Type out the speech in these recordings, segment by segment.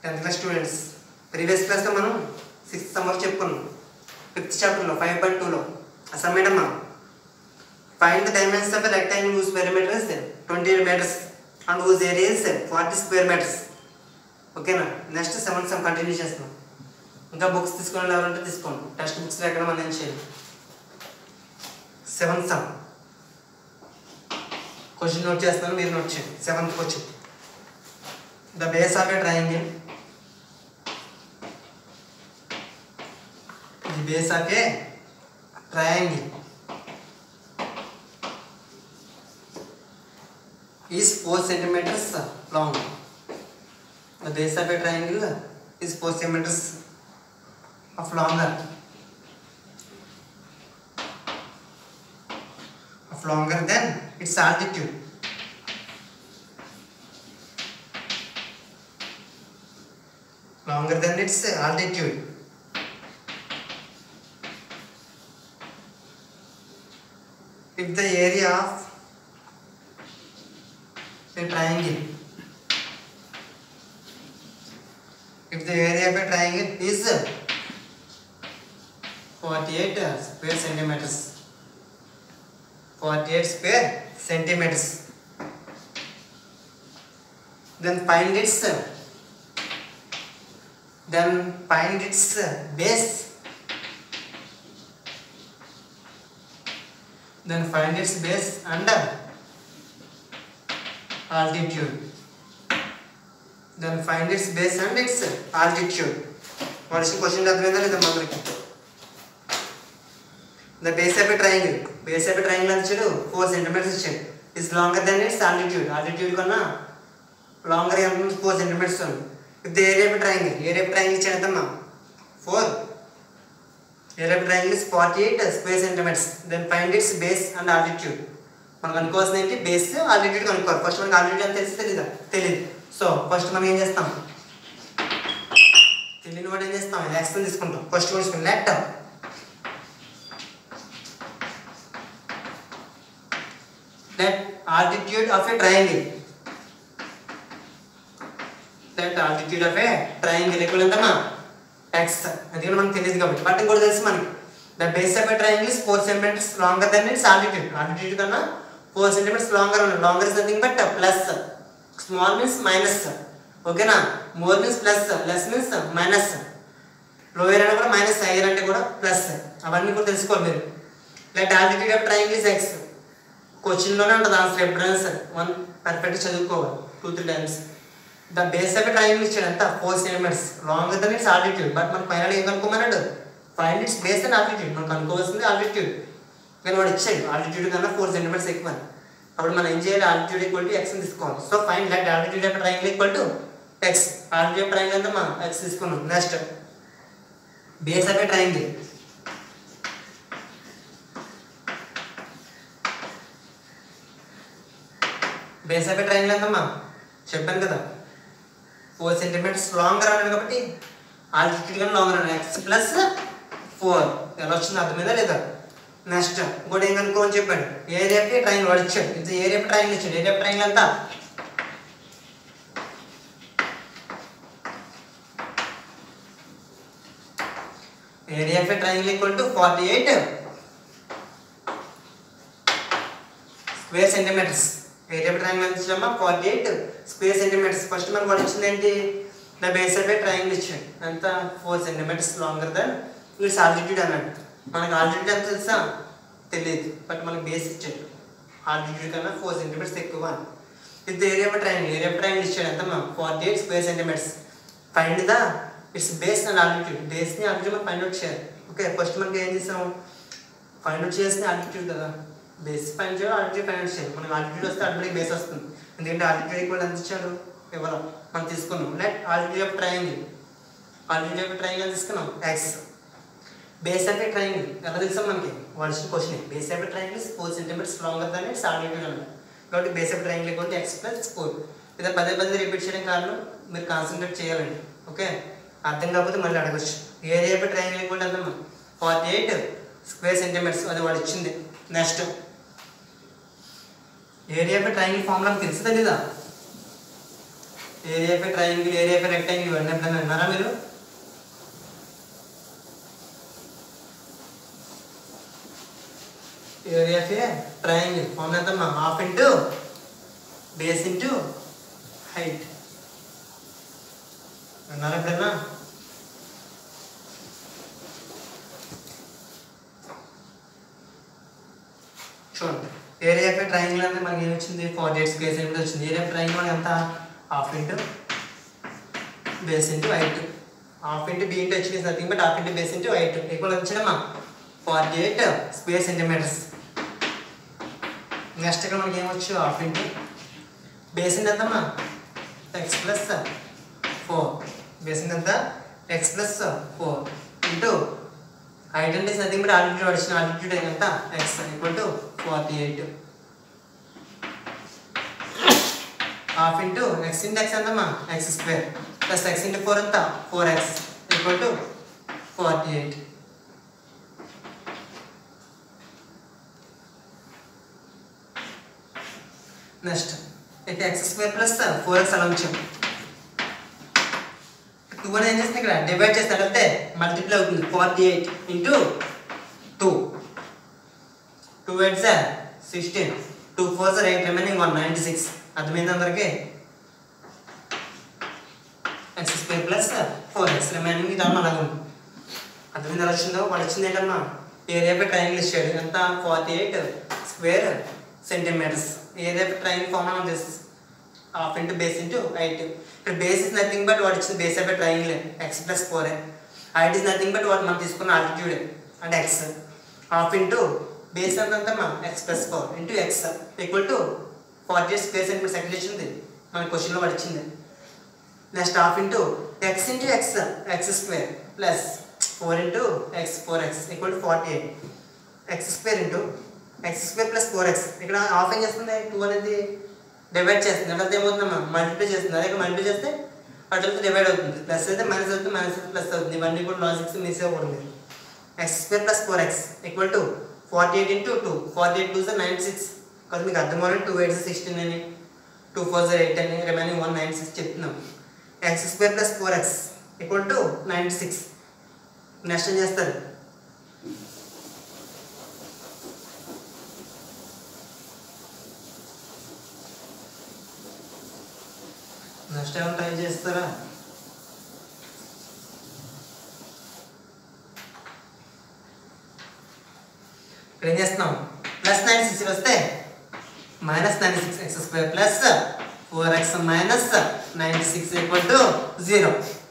Tenth class students previous క్లాస్లో మనం sixth sum చెప్పుకున్నాం ఫిఫ్త్ చాప్టర్లో ఫైవ్ పాయింట్ టూలో అసైన్మెంట్ అమ్మా find the dimensions of rectangle whose perimeter is 28 meters and whose area is 40 square meters ఓకేనా next seventh sum continue చేస్తున్నాం ఇంకా books తీసుకోండి ఎవరంటే తీసుకోండి టెక్స్ట్ బుక్స్ ఎక్కడ మనం ఏం చేయాలి సెవెంత్ సమ్ క్వశ్చన్ నోట్ చేస్తాను మీరు నోట్ చేయండి seventh question the base of a triangle the base of a triangle is 4 centimeters long. The base of a triangle is 4 centimeters of longer. Of longer than its altitude. Longer than its altitude. If the area of a triangle. If the area of a triangle is 48 square centimeters. 48 square centimeters. Then find its then find its base. Then find its base and altitude. Then find its base and its altitude. What is the question అర్థమైందా లేదా మనకి the base of a triangle base of a triangle అని ఇచ్చాడు four centimetres ఇచ్చాడు is longer than its altitude altitude కన్నా longer ఎంత four centimetres ఉంది if the area of triangle area of triangle ఇచ్చాడు ఎంతమ్మా four area of triangle is forty eight square centimetres then find its base and altitude మనకు అనుకోవాల్సింది ఏంటి base altitude కనుక్కోవాలి first మనకి ఆల్టిట్యూడ్ ఎంత తెలిసి తెలీదా తెలియదు సో ఫస్ట్ మనం ఏం చేస్తాం తెలియని వాడు ఏం చేస్తాం యాక్షన్ తీసుకుంటాం first question let let altitude of a triangle let altitude of a triangle ఇక్కడ ఎంతమా ఎక్స్ ఎందుకంటే మనకు తెలియదు కాబట్టి బట్ ఇంకోటి తెలుసు మనకి the base of a triangle is four centimetres longer than its altitude altitude కన్నా ఫోర్ సెంటీమీటర్స్ లాంగర్ ఉంది longer is nothing but plus small means minus ఓకేనా more means plus less means minus lower అయినా కూడా minus hire అంటే కూడా plus అవన్నీ కూడా తెలుసుకోవాలి మీరు like altitude of triangle is X క్వశ్చన్లోనే ఉంటుంది ఆన్సర్ ఎప్పుడైనా సరే వన్ పర్ఫెక్ట్ చదువుకోవాలి two three times the base of triangle ఇచ్చాడు ఎంత four centimetres longer than its altitude but మనకు ఫైనల్ ఏం కనుక్కోమన్నాడు find its base and altitude మనకు అనుకోవాల్సింది ఆల్టిట్యూడ్ కానీ వాడు ఇచ్చాడు ఆల్టిట్యూడ్ కన్నా ఫోర్ సెంటీమీటర్స్ ఎక్కువ అని. అప్పుడు మనం ఏం చేయాలి ఆల్టిట్యూడ్ ఈక్వల్ టు ఎక్స్ తీసుకోవాలి so fine let altitude of triangle equal to X altitude of triangle అంతా మనం ఎక్స్ తీసుకున్నాం next base of triangle base of triangle ఎంతమ్మా చెప్పాను కదా ఫోర్ సెంటీమీటర్స్ లాంగర్ అన్నాడు కాబట్టి ఆల్టిట్యూడ్ కానీ లాంగర్ అన్నాడు ఎక్స్ ప్లస్ ఫోర్ ఎలా వచ్చింది అర్థమైందా లేదా నెక్స్ట్ ఇంకోటి ఏం కనుక్కోమని చెప్పాడు ఏరియా ట్రైన్ వాడు ఇచ్చాడు ఇది ఏరియా ట్రైన్ ఇచ్చాడు ఏరియా ట్రైన్ ఎంత area of triangle equal to forty eight square centimetres area of triangle ఎంత ఇచ్చామా forty eight square centimetres first మనకు వాడు ఇచ్చింది ఏంటి the base of a triangle ఇచ్చాడు ఎంత four centimetres longer than its altitude అన్నాడు మనకి ఆల్టిట్యూడ్ ఎంత తెలుసా తెలియదు బట్ మనకి బేస్ ఇచ్చాడు ఆల్టిట్యూడ్ కన్నా ఫోర్ సెంటీమీటర్స్ ఎక్కువ అని ఇది area of triangle area of triangle ఇచ్చాడు ఎంత ma'am forty eight square centimetres find the its base and altitude బేస్ని ఆల్టిట్యూడ్ మనం ఫైండ్ అవుట్ చేయాలి ఓకే ఫస్ట్ మనకి ఏం చేసాం ఫైండ్ అవుట్ చేస్తే ఆల్టిట్యూడ్ కదా బేస్ ఫైండ్ చేయాలి ఆల్టిట్యూడ్ ఫైండ్ అవుట్ చేయాలి మనకి ఆల్టిట్యూడ్ వస్తే ఆల్రెడీ బేస్ వస్తుంది ఎందుకంటే ఆల్టిట్యూడ్ ఈక్వల్ ఎంత ఇచ్చాడు ఇవ్వడం మనం తీసుకున్నాం let altitude of triangle altitude of triangle తీసుకున్నాం X base of a triangle ఎలా తెలుసా మనకి వాడిచిన question base of a triangle four centimetres longer than its altitude అన్నమాట కాబట్టి base of triangle equal X plus four ఇది పదే పదే రిపీట్ చేయడం కారణం మీరు కాన్సన్ట్రేట్ చేయాలండి ఓకే అర్థం కాకపోతే మళ్ళీ అడగచ్చు ఏరియా ఆఫ్ ట్రయాంగిల్ ఈక్వల్ ఎంత ఫార్టీ ఎయిట్ స్క్వేర్ సెంటీమీటర్స్ అది వాడు ఇచ్చింది next area of triangle formula తెలుసు తెలీదా area of triangle area of rectangle ఇవన్నీ ఎప్పుడైనా విన్నారా మీరు area of a triangle formula ఎంతమ్మా half into base into height విన్నారా ఎప్పుడైనా చూడండి ఏరియా ఆఫ్ ట్రయాంగిల్ అంటే మనకి ఏమి వచ్చింది ఫార్టీ ఎయిట్ స్క్వేర్ సెంటీమీటర్ వచ్చింది ఏరియా ఆఫ్ ట్రయాంగిల్ మనకి ఎంత half into base into height half into B into H is nothing but half into base into height equal వచ్చాడమ్మా forty eight square centimetres next ఇక్కడ మనకి ఏమొచ్చు half into base into ఎంతమ్మా X plus four base into ఎంత X plus four into height అంటే nothing but altitude వచ్చిన altitude ఎంత X equal to forty eight half into X into X ఎంతమ్మా X square plus X into four ఎంత four X equal to forty eight next అయితే X square plus four X అలా ఉంచాం two అని ఏం చేస్తుంది ఇక్కడ డివైడ్ చేసినట్లయితే మల్టిప్లై అవుతుంది forty eight into two two eight are sixteen two four are eight remaining one ninety six అర్థమైంది అందరికీ X square plus four X remaining ఇది అమ్మ అలాగే ఉంది అర్థమైంది ఎలా వచ్చిందో వాడు వచ్చింది ఏంటమ్మా ఏరియా పై ట్రయాంగిల్ ఇచ్చాడు ఎంత forty eight square centimetres area పై triangle form on this half into base into height ఇక్కడ బేస్ ఇస్ నథింగ్ బట్ వాడు ఇచ్చిన base of triangle X plus four height is nothing but వాడు మనం తీసుకున్న ఆల్టిట్యూడ్ అంటే ఎక్స్ హాఫ్ ఇంటూ బేస్ ఎంత ఎంతమ్మా X plus four into X equal to forty eight square centimetre second ఇచ్చింది మన క్వశ్చన్లో వాడు ఇచ్చింది next half into X into X X square plus four into X four X equal to forty eight X square into X square plus four X ఇక్కడ half ఏం చేస్తుంది two అనేది divide చేస్తుంది అంటే ఏమవుతుందమ్మా మల్టిప్లై చేస్తుంది అదే మల్టిప్లై చేస్తే అటువైపు డివైడ్ అవుతుంది ప్లస్ అయితే మైనస్ అవుతుంది మైనస్ అయితే ప్లస్ అవుతుంది ఇవన్నీ కూడా లాజిక్స్ మిస్ అవ్వకూడదు X square plus four X equal to forty eight into two forty eight two are nine six కదా మీకు అర్థం అవ్వాలి టూ ఎయిట్ సిక్స్టీన్ అని టూ ఫోర్ సార్ ఎయిట్ అని రిమైనింగ్ వన్ నైన్ సిక్స్ చెప్తున్నాం X square plus four X equal to ninety six next ఏం చేస్తారు next ఏమైనా ట్రై చేస్తారా ఇక్కడ ఏం చేస్తున్నాం ప్లస్ నైన్ సిక్స్ వస్తే minus nine six X square plus four x minus ninety six equal to zero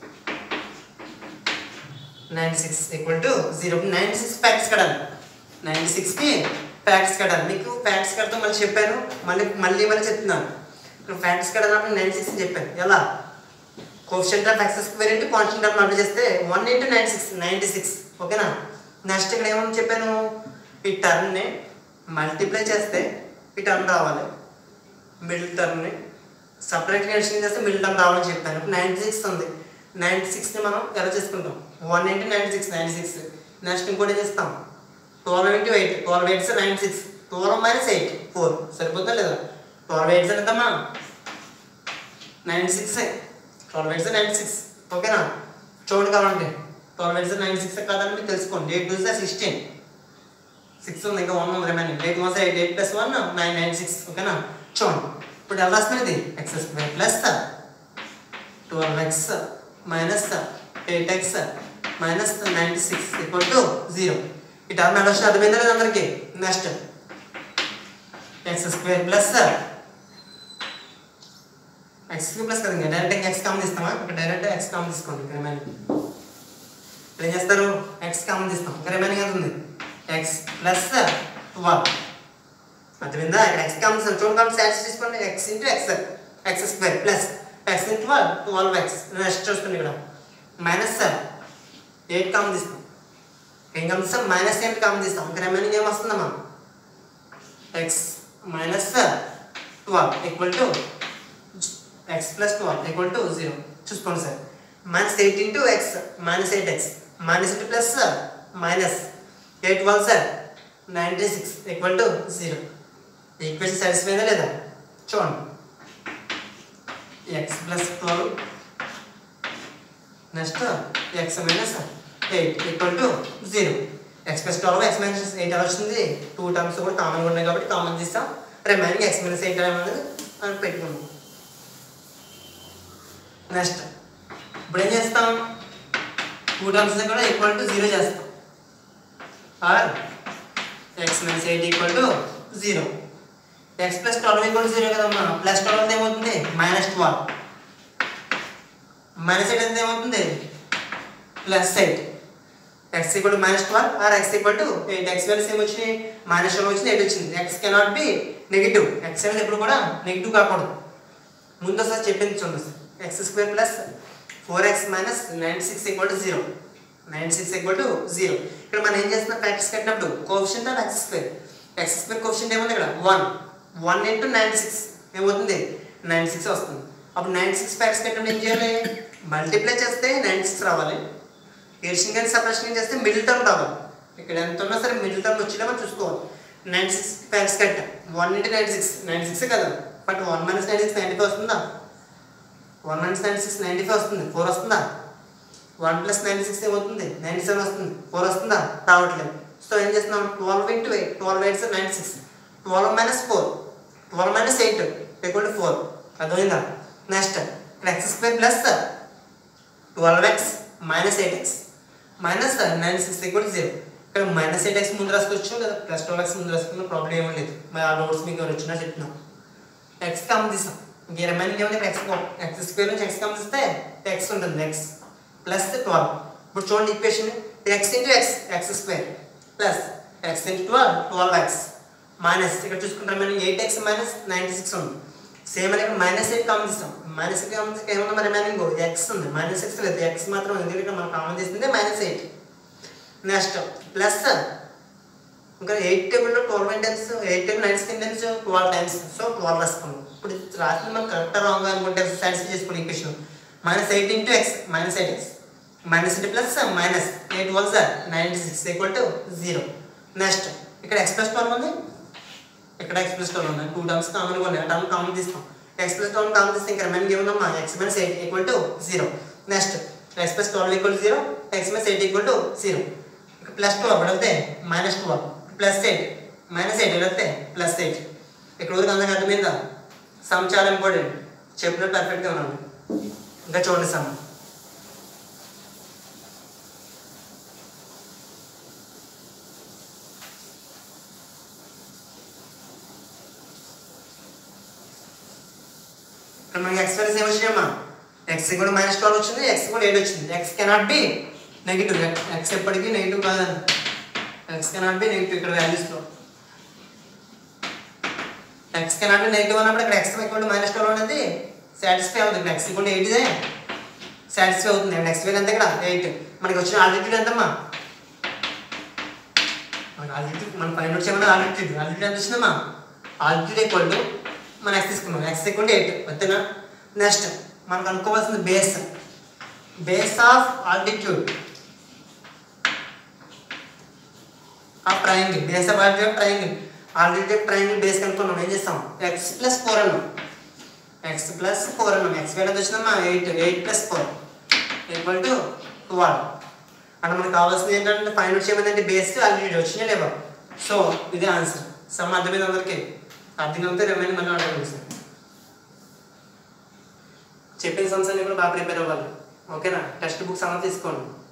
ninety six equal to zero ninety six facts కడాలి ninety సిక్స్కి ఫ్యాక్ట్స్ కడాలి మీకు ఫ్యాక్ట్స్ కడతాం మళ్ళీ చెప్పాను మళ్ళీ మళ్ళీ మళ్ళీ చెప్తున్నాను ఇక్కడ ఫ్యాక్ట్స్ కడాలన్నప్పుడు నైంటీ సిక్స్ చెప్పాను ఎలా quotient of x square into constant of multi చేస్తే one into ninety six ninety six ఓకేనా నెక్స్ట్ ఇక్కడ ఏమని చెప్పాను ఈ టర్మ్ని మల్టిప్లై చేస్తే ఈ టర్మ్ రావాలి మిడిల్ టర్మ్ని సపరేట్గా ఎడిషన్ చేస్తే మిడిల్ టర్మ్ రావాలని చెప్పాను ఇప్పుడు నైంటీ సిక్స్ ఉంది నైంటీ సిక్స్ని మనం ఎలా చేసుకుంటాం one into ninety six ninety six next ఇంకోటి ఏం చేస్తాం twelve into eight twelve eights ninety six twelve minus eight four సరిపోతుందా లేదా ట్వెల్వ్ ఎయిట్స్ ఎంతమ్మా ninety six twelve eights ninety six ఓకేనా చూడండి కావాలంటే ట్వెల్వ్ ఎయిట్స్ నైంటీ సిక్స్ కాదని మీరు తెలుసుకోండి eight two sir sixteen six ఉంది ఇంకా వన్ ఉంది remaining eight one eight eight plus one nine nine six ఓకేనా చూడండి ఇప్పుడు ఎలా వస్తుంది ఇది x square plus twelve x minus eight x minus ninety six equal to zero ఈ టర్మ్ ఎలా వస్తుంది అర్థమైందా లేదు అందరికీ next x square plus x cube plus కదా ఇంకా డైరెక్ట్ ఎక్స్ కామన్ తీస్తామా ఇక్కడ డైరెక్ట్ ఎక్స్ కామన్ తీసుకోండి ఇంకా రిమైనింగ్ ఇప్పుడు ఏం చేస్తారు ఎక్స్ కామన్ తీస్తాం ఇంకా రిమైనింగ్ ఎంత ఉంది ఎక్స్ ప్లస్ ట్వెల్వ్ అర్థమైందా ఇక్కడ ఎక్స్ కామన్ తీస్తాం చూడండి కాబట్టి సాట్స్ తీసుకోండి x into X X square plus X into twelve twelve x next చూసుకోండి ఇక్కడ మైనస్ ఎయిట్ కామన్ తీస్తాం ఏం కామన్ తీస్తాం మైనస్ ఎయిట్ కామన్ తీస్తాం ఇంకా రిమైనింగ్ ఏం వస్తుందమ్మా x minus twelve equal to x plus twelve equal to zero చూసుకోండి sir minus eight into x minus eight x minus eight plus minus eight one sir ninety six equal to zero equation satisfy అయిందా లేదా చూడండి x plus twelve next x minus eight equal to zero x plus twelve x minus eight ఎలా వచ్చింది two terms కూడా కామన్గా ఉన్నాయి కాబట్టి common తీస్తాం రిమైనింగ్ ఎక్స్ మైనస్ ఎయిట్ అనేది అని పెట్టుకున్నాం నెక్స్ట్ ఇప్పుడు ఏం చేస్తాం టూ టర్మ్స్ కూడా ఈక్వల్ టు జీరో చేస్తాం or x minus eight equal to zero x plus twelve equal zero కదమ్మా ప్లస్ ట్వెల్వ్ ఏమవుతుంది మైనస్ ట్వెల్వ్ మైనస్ ఎయిట్ ఎంత ఏమవుతుంది plus eight x equal to minus twelve or x equal to eight x values ఏమి వచ్చినాయి minus twelve వచ్చింది eight వచ్చింది x cannot be negative x అనేది ఎప్పుడు కూడా నెగిటివ్ కాకూడదు ముందు ఒకసారి చెప్పింది చూడండి sir X square plus four x minus nine six equal to zero nine six equal to zero ఇక్కడ మనం ఏం చేస్తున్నాం ప్రాక్టీస్ కట్టినప్పుడు coefficient of x square x square coefficient ఏముంది ఇక్కడ one one into nine six ఏమవుతుంది నైన్ సిక్స్ వస్తుంది అప్పుడు నైన్ సిక్స్ ప్రాక్టీస్ కట్టినప్పుడు ఏం చేయాలి మల్టిప్లై చేస్తే నైన్ సిక్స్ రావాలి ఎడిషన్ కానీ సపరేషన్ చేస్తే మిడిల్ టర్మ్ రావాలి ఇక్కడ ఎంత ఉన్నా సరే మిడిల్ టర్మ్ వచ్చేలా మనం చూసుకోవాలి నైన్ సిక్స్ ఫ్యాక్స్ కట్ట one into nine six nine six కదా but one minus nine six ninety five వస్తుందా one minus nine six ninety five వస్తుంది ఫోర్ వస్తుందా వన్ ప్లస్ నైన్ సిక్స్ ఏమవుతుంది నైంటీ సెవెన్ వస్తుంది ఫోర్ వస్తుందా రావట్లేదు సో ఏం చేస్తున్నాం twelve into eight twelve eights nine six twelve minus four twelve minus eight equal to four అర్థమైందా next ఇక్కడ x square plus twelve x minus eight x minus nine six equal zero ఇక్కడ minus eight x ముందు రాసుకోవచ్చు లేదా plus twelve X ముందు రాసుకున్న problem ఏమీ లేదు మరి ఆ నోట్స్ మీకు ఎవరు వచ్చినా చెప్తున్నాం ఎక్స్ కామన్ తీసాం ఇంక రిమైనింగ్ ఏమైనా ఎక్స్ ఎక్స్ స్క్వేర్ నుంచి ఎక్స్ కామన్ తీస్తే ఎక్స్ ఉంటుంది ఎక్స్ ప్లస్ ట్వెల్వ్ ఇప్పుడు చూడండి equation x into X X square plus X into twelve twelve x minus ఇక్కడ చూసుకుంటే remaining eight x minus ninety six ఉంది సేమ్ అని ఇక్కడ మైనస్ ఎయిట్ కామన్ తీస్తాం మైనస్ ఎయిట్ కామన్ తీస్తే ఏమన్నా మరి రిమైనింగ్ ఎక్స్ ఉంది మైనస్ ఎక్స్ లేదు ఎక్స్ మాత్రం ఉంది ఎందుకంటే మనం కామన్ తీస్తుంది మైనస్ ఎయిట్ నెక్స్ట్ ప్లస్ ఇంకా ఎయిట్ టేబుల్లో twelve times eight table nine స్కిన్ times twelve times so twelve రాసుకున్నాం ఇప్పుడు ఇది రాసింది మనం కరెక్ట్ రాంగ్ అనుకుంటే సాటిస్ఫై చేసుకోండి equation minus eight into x minus eight x minus eight plus minus eight one sir ninety six equal to zero next ఇక్కడ x plus twelve ఉంది ఇక్కడ ఎక్స్ ప్లస్ ట్వెల్వ్ ఉన్నాయి టూ టర్మ్స్ కామన్గా ఉన్నాయి ఆ term common తీస్తాం x plus twelve common తీస్తే ఇంకా రిమైనింగ్ ఏముందమ్మా x minus eight equal to zero next x plus twelve equal zero x minus eight equal to zero plus twelve అడిగితే minus twelve plus eight minus eight అడిగితే plus eight ఇక్కడ వరకు అందరికి అర్థమైందా some చాలా ఇంపార్టెంట్ చెప్పినట్టు పర్ఫెక్ట్గా ఉన్నాను ఇంకా చూడండి సమ్ ఇక్కడ మనకి ఎక్స్ వాల్యూస్ ఏమి వచ్చినాయమ్మా ఎక్స్ కూడా మైనస్ ట్వెల్వ్ వచ్చింది ఎక్స్ కూడా ఎయిట్ వచ్చింది x cannot be negative x ఎప్పటికీ నెగిటివ్ కాదని ఎక్స్ కెనాట్ బి నెగిటివ్ ఇక్కడ వాల్యూస్లో ఎక్స్ కెనాట్ బి నెగిటివ్ అన్నప్పుడు ఇక్కడ ఎక్స్ ఈక్వల్ మైనస్ ట్వెల్వ్ అనేది సాటిస్ఫై అవుతుంది ఇక్కడ ఎక్స్ ఈక్వల్ ఎయిట్ ఇదే సాటిస్ఫై అవుతుంది ఇక్కడ ఎక్స్ వాల్యూ ఎంత ఇక్కడ ఎయిట్ మనకి వచ్చిన ఆల్టిట్యూడ్ ఎంతమ్మా మన ఆల్టిట్యూడ్ మన పైన వచ్చే మన ఆల్టిట్యూడ్ ఆల్టిట్యూడ్ ఎంత వచ్చిందమ్మా ఆల్టిట్యూడ్ ఈక్వల్ టు మన ఎక్స్ తీసుకున్నాం ఎక్స్ ఈక్వల్ టు ఎయిట్ అంతేనా నెక్స్ట్ మనకు అనుకోవాల్సింది base base of altitude of triangle base of altitude triangle altitude triangle base కనుక్కున్నాం ఏం చేస్తాం ఎక్స్ ప్లస్ ఫోర్ అన్నాం ఎక్స్ ప్లస్ ఫోర్ అన్నాం ఎక్స్ వాల్యూ ఎంత వచ్చిందమ్మా eight eight plus four equal to twelve అంటే మనకు కావాల్సింది ఏంటంటే ఫైన్ వచ్చి ఏమైందంటే బేస్ ఆల్టిట్యూడ్ వచ్చినాయి లేవా సో ఇదే ఆన్సర్ సమ్ అర్థమైంది అందరికీ అర్థం అవుతే రిమైనింగ్ మళ్ళీ అడగండి సార్ చెప్పిన సమ్స్ అన్ని కూడా బాగా ప్రిపేర్ అవ్వాలి ఓకేనా టెక్స్ట్ బుక్స్ అలా తీసుకోండి